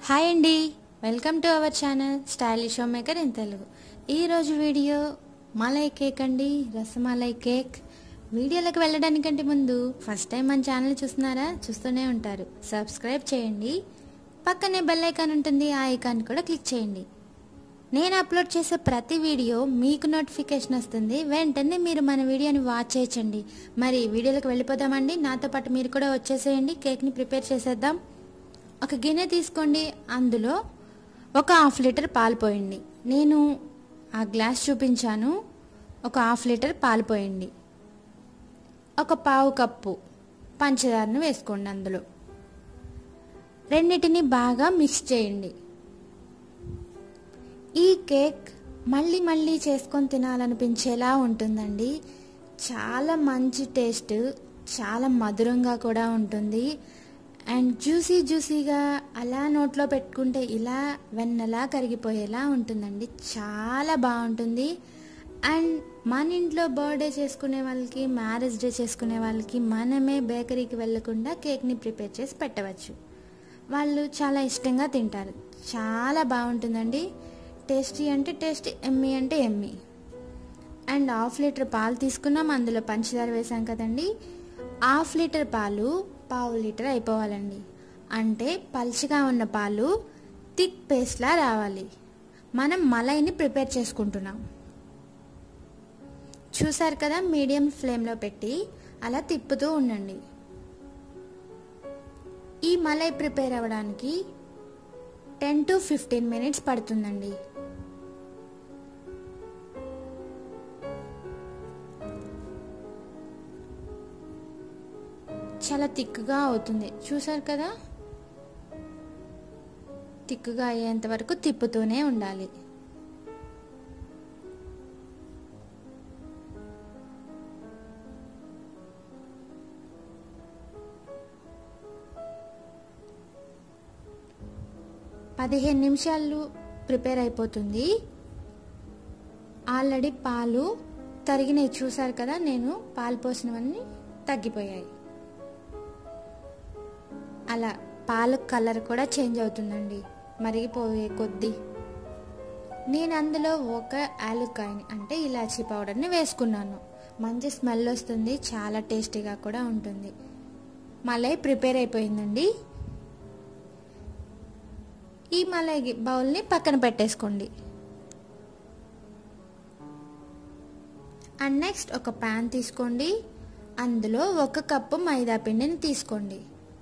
hi అండి welcome to our channel stylish homemaker in Telugu ఈరోజు video malai cake అండి rasmalai cake వీడియోలోకి వెళ్ళడానికంటే ముందు ఫస్ట్ టైం మన ఛానల్ చూస్తున్నారా చూస్తూనే ఉంటారు సబ్స్క్రైబ్ చేయండి పక్కనే బెల్ ఐకాన్ ఉంటుంది ఆ ఐకాన్ కూడా క్లిక్ చేయండి నేను అప్లోడ్ చేసే ప్రతి వీడియో మీకు నోటిఫికేషన్ వస్తుంది వెంటనే మీరు మన వీడియోని వాచ్ చేయొచ్చండి మరి వీడియోలోకి వెళ్ళిపోదామండి నాతో పాటు మీరు కూడా వచ్చేసేయండి కేక్ని ప్రిపేర్ చేసేద్దాం ఒక గిన్నె తీసుకోండి అందులో ఒక హాఫ్ లీటర్ పాలు పోయండి నేను ఆ గ్లాస్ చూపించాను ఒక హాఫ్ లీటర్ పాలు పోయండి ఒక పావు కప్పు పంచదారను వేసుకోండి అందులో రెండింటిని బాగా మిక్స్ చేయండి ఈ కేక్ మళ్ళీ మళ్ళీ చేసుకొని తినాలనిపించేలా ఉంటుందండి చాలా మంచి టేస్ట్ చాలా మధురంగా కూడా ఉంటుంది అండ్ జ్యూసీ జ్యూసీగా అలా నోట్లో పెట్టుకుంటే ఇలా వెన్నలా కరిగిపోయేలా ఉంటుందండి చాలా బాగుంటుంది అండ్ మన ఇంట్లో బర్త్డే చేసుకునే వాళ్ళకి మ్యారేజ్ డే చేసుకునే వాళ్ళకి మనమే బేకరీకి వెళ్లకుండా కేక్ని ప్రిపేర్ చేసి పెట్టవచ్చు వాళ్ళు చాలా ఇష్టంగా తింటారు చాలా బాగుంటుందండి టేస్టీ అంటే టేస్టీ ఎమ్మి అంటే ఎమ్మి అండ్ హాఫ్ లీటర్ పాలు తీసుకున్నాం అందులో పంచదార వేసాం కదండి హాఫ్ లీటర్ పాలు పావు లీటర్ అయిపోవాలండి అంటే పల్చగా ఉన్న పాలు థిక్ పేస్ట్లా రావాలి మనం మలైని ప్రిపేర్ చేసుకుంటున్నాం చూసారు కదా మీడియం ఫ్లేమ్లో పెట్టి అలా తిప్పుతూ ఉండండి ఈ మలై ప్రిపేర్ అవ్వడానికి టెన్ టు ఫిఫ్టీన్ మినిట్స్ పడుతుందండి చాలా తిక్కుగా అవుతుంది చూసారు కదా తిక్కుగా అయ్యేంత వరకు తిప్పుతూనే ఉండాలి పదిహేను నిమిషాలు ప్రిపేర్ అయిపోతుంది ఆల్రెడీ పాలు తరిగినవి చూసారు కదా నేను పాలు పోసినవన్నీ తగ్గిపోయాయి అలా పాలు కలర్ కూడా చేంజ్ అవుతుందండి మరిగిపోయే కొద్దీ నేను అందులో ఒక యాలుక్కాయని అంటే ఇలాచీ పౌడర్ని వేసుకున్నాను మంచి స్మెల్ వస్తుంది చాలా టేస్టీగా కూడా ఉంటుంది మలై ప్రిపేర్ అయిపోయిందండి ఈ మలై బౌల్ని పక్కన పెట్టేసుకోండి అండ్ నెక్స్ట్ ఒక ప్యాన్ తీసుకోండి అందులో ఒక కప్పు మైదా పిండిని తీసుకోండి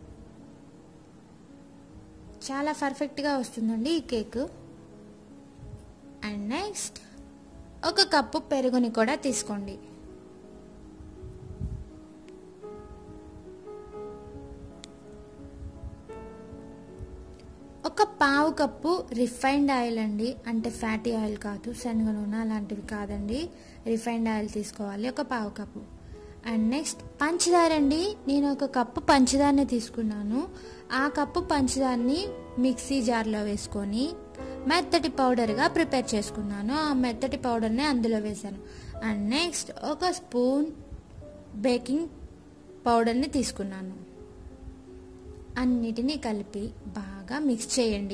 చాలా పర్ఫెక్ట్గా వస్తుందండి ఈ కేక్ అండ్ నెక్స్ట్ ఒక కప్పు పెరుగుని కూడా తీసుకోండి ఒక పావు కప్పు రిఫైన్డ్ ఆయిల్ అండి అంటే ఫ్యాటీ ఆయిల్ కాదు శనగ నూనె అలాంటివి కాదండి రిఫైన్డ్ ఆయిల్ తీసుకోవాలి ఒక పావు కప్పు అండ్ నెక్స్ట్ పంచదార అండి నేను ఒక కప్పు పంచదారని తీసుకున్నాను ఆ కప్పు పంచదారని మిక్సీ జార్లో వేసుకొని మెత్తటి పౌడర్గా ప్రిపేర్ చేసుకున్నాను ఆ మెత్తటి పౌడర్ని అందులో వేశాను అండ్ నెక్స్ట్ ఒక స్పూన్ బేకింగ్ పౌడర్ని తీసుకున్నాను అన్నిటినీ కలిపి బాగా మిక్స్ చేయండి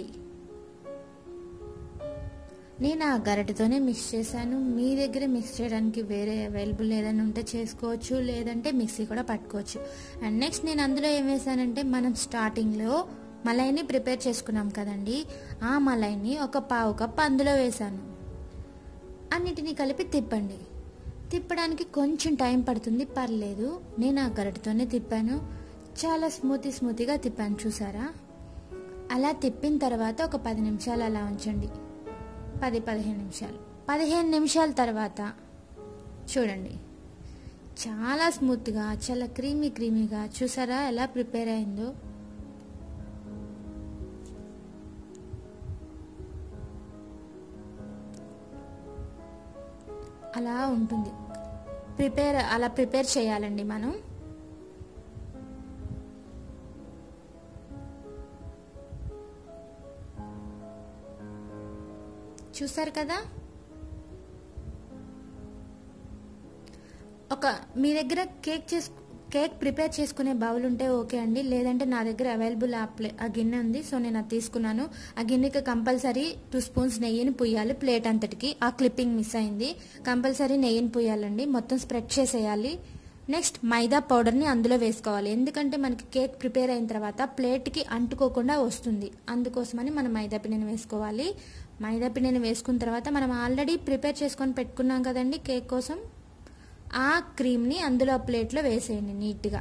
నేను ఆ గరిటతోనే మిక్స్ చేశాను మీ దగ్గర మిక్స్ చేయడానికి వేరే అవైలబుల్ ఏదైనా ఉంటే చేసుకోవచ్చు లేదంటే మిక్సీ కూడా పట్టుకోవచ్చు అండ్ నెక్స్ట్ నేను అందులో ఏం వేసానంటే మనం స్టార్టింగ్లో మలైని ప్రిపేర్ చేసుకున్నాం కదండి ఆ మలైని ఒక పావు కప్ అందులో వేసాను అన్నిటినీ కలిపి తిప్పండి తిప్పడానికి కొంచెం టైం పడుతుంది పర్లేదు నేను ఆ గరిటతోనే తిప్పాను చాలా స్మూతీ స్మూతీగా తిప్పాను చూసారా అలా తిప్పిన తర్వాత ఒక పది నిమిషాలు అలా ఉంచండి పది పదిహేను నిమిషాలు పదిహేను నిమిషాల తర్వాత చూడండి చాలా స్మూత్గా చాలా క్రీమీ క్రీమీగా చూసారా ఎలా ప్రిపేర్ అయిందో అలా ఉంటుంది ప్రిపేర్ అలా ప్రిపేర్ చేయాలండి మనం చూసారు కదా ఒక మీ దగ్గర కేక్ చేసు కేక్ ప్రిపేర్ చేసుకునే బౌల్ ఉంటే ఓకే అండి లేదంటే నా దగ్గర అవైలబుల్ ఆ ప్లే ఆ గిన్నె ఉంది సో నేను అది తీసుకున్నాను ఆ గిన్నెకి కంపల్సరీ టూ స్పూన్స్ నెయ్యిని పుయ్యాలి ప్లేట్ అంతటికి ఆ క్లిప్పింగ్ మిస్ అయింది కంపల్సరీ నెయ్యిని పుయ్యాలండి మొత్తం స్ప్రెడ్ చేసేయాలి నెక్స్ట్ మైదా పౌడర్ని అందులో వేసుకోవాలి ఎందుకంటే మనకి కేక్ ప్రిపేర్ అయిన తర్వాత ప్లేట్కి అంటుకోకుండా వస్తుంది అందుకోసమని మనం మైదా పిండిని వేసుకోవాలి మైదా పిండిని వేసుకున్న తర్వాత మనం ఆల్రెడీ ప్రిపేర్ చేసుకొని పెట్టుకున్నాం కదండి కేక్ కోసం ఆ క్రీమ్ని అందులో ప్లేట్లో వేసేయండి నీట్గా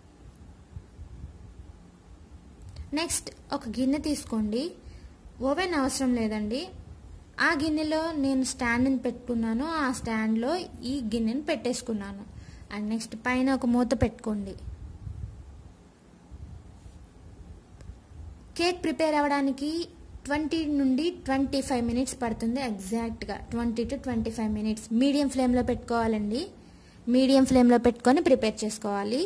నెక్స్ట్ ఒక గిన్నె తీసుకోండి ఓవెన్ అవసరం లేదండి ఆ గిన్నెలో నేను స్టాండ్ని పెట్టుకున్నాను ఆ స్టాండ్లో ఈ గిన్నెని పెట్టేసుకున్నాను అండ్ నెక్స్ట్ పైన ఒక మూత పెట్టుకోండి కేక్ ప్రిపేర్ అవ్వడానికి ట్వంటీ నుండి ట్వంటీ ఫైవ్ మినిట్స్ పడుతుంది ఎగ్జాక్ట్గా twenty to twenty five minutes medium ఫ్లేమ్లో పెట్టుకోవాలండి మీడియం ఫ్లేమ్లో పెట్టుకొని ప్రిపేర్ చేసుకోవాలి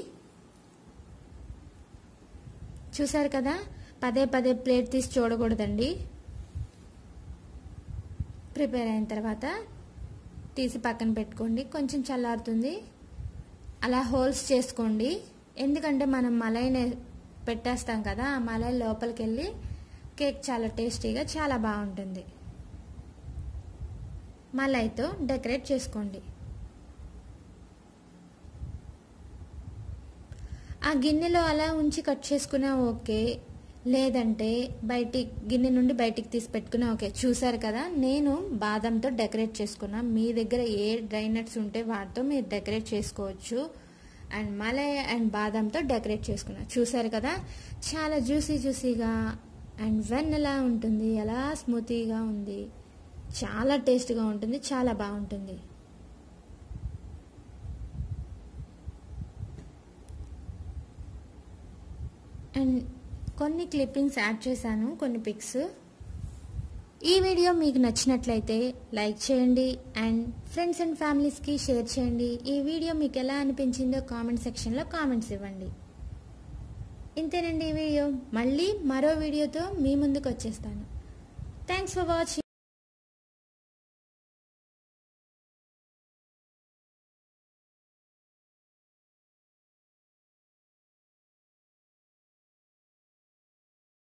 చూసారు కదా పదే పదే ప్లేట్ తీసి చూడకూడదండి ప్రిపేర్ అయిన తర్వాత తీసి పక్కన పెట్టుకోండి కొంచెం చల్లారుతుంది అలా హోల్స్ చేసుకోండి ఎందుకంటే మనం మలైని పెట్టేస్తాం కదా ఆ మలై లోపలికి వెళ్ళి కేక్ చాలా టేస్టీగా చాలా బాగుంటుంది మలైతో డెకరేట్ చేసుకోండి ఆ గిన్నెలో అలా ఉంచి కట్ చేసుకున్నా ఓకే లేదంటే బయటి గిన్నె నుండి బయటికి తీసి పెట్టుకున్నా ఓకే చూసారు కదా నేను బాదంతో డెకరేట్ చేసుకున్నా మీ దగ్గర ఏ డ్రై నట్స్ ఉంటే వాటితో మీరు డెకరేట్ చేసుకోవచ్చు అండ్ మలై అండ్ బాదంతో డెకరేట్ చేసుకున్నా చూసారు కదా చాలా జ్యూసీ జ్యూసీగా అండ్ వెన్ ఎలా ఉంటుంది ఎలా స్మూతీగా ఉంది చాలా టేస్ట్గా ఉంటుంది చాలా బాగుంటుంది అండ్ కొన్ని క్లిప్పింగ్స్ యాడ్ చేశాను కొన్ని పిక్స్ ఈ వీడియో మీకు నచ్చినట్లయితే లైక్ చేయండి అండ్ ఫ్రెండ్స్ అండ్ ఫ్యామిలీస్కి షేర్ చేయండి ఈ వీడియో మీకు ఎలా అనిపించిందో కామెంట్ సెక్షన్లో కామెంట్స్ ఇవ్వండి ఇంతేనండి ఈ వీడియో మళ్ళీ మరో వీడియోతో మీ ముందుకు వచ్చేస్తాను థ్యాంక్స్ ఫర్ వాచింగ్